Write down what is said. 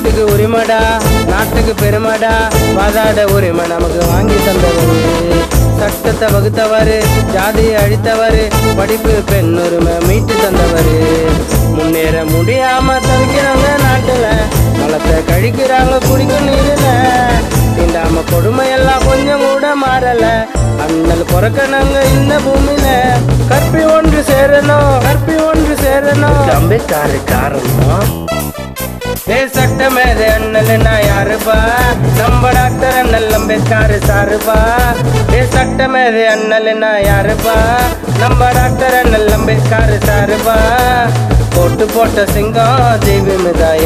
வீட்டுக்கு உரிமைடா நாட்டுக்கு பெருமைடா வாதாட உரிமை நமக்கு வாங்கி தந்தவர் சட்டத்தை வகுத்தவர் ஜாதியை அழித்தவர் படிப்பு பெண் உரிமை மீட்டு தந்தவர் முன்னேற முடியாம தவிக்கிறாங்க நாட்டுல வளத்தை கழிக்கிறாங்க குடிக்கும் நீரில தீண்டாம கொடுமை எல்லாம் கொஞ்சம் கூட மாறல அண்ணல் பிறக்கணுங்க இந்த பூமியில கற்பி ஒன்று சேரணும் கற்பி ஒன்று சேரணும் அம்பேத்கர் காரணம் ஏ சட்டமேதை அண்ணல்னா யாருப்பா நம்ம டாக்டர் அண்ணல் அம்பேத்கர் சாருப்பா ஏ சட்டமேதை அண்ணல்னா யாருப்பா நம்ம டாக்டர் அண்ணல் அம்பேத்கர் சாருப்பா போட்டு போட்ட சிங்கம் ஜீவி மிதா